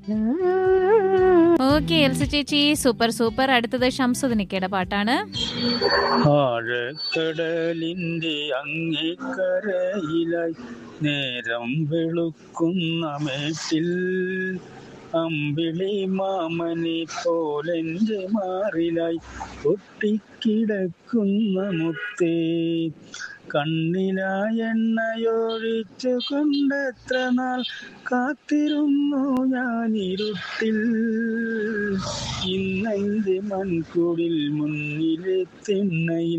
okay Elsy ചേച്ചി super super അടുത്തത് ഷംസുദിനിക്കയുടെ പാട്ടാണ് ആഴക്കടലിന്റെ അങ്ങേക്കരയിലായി നേരം വെളുക്കുന്ന മേട്ടിൽ അമ്പിളി മാമനെ പോലെന്റെ മാറിലായി ഒട്ടിക്കിടക്കുന്ന മുത്തേ കണ്ണിലായ എണ്ണയൊഴിച്ചു കൊണ്ടെത്ര നാൾ കാത്തിരുന്നു ഞാൻ ഇരുട്ടിൽ ഇന്നെന്റെ മൺകുടിൽ മുന്നിലെ തിണ്ണയിൽ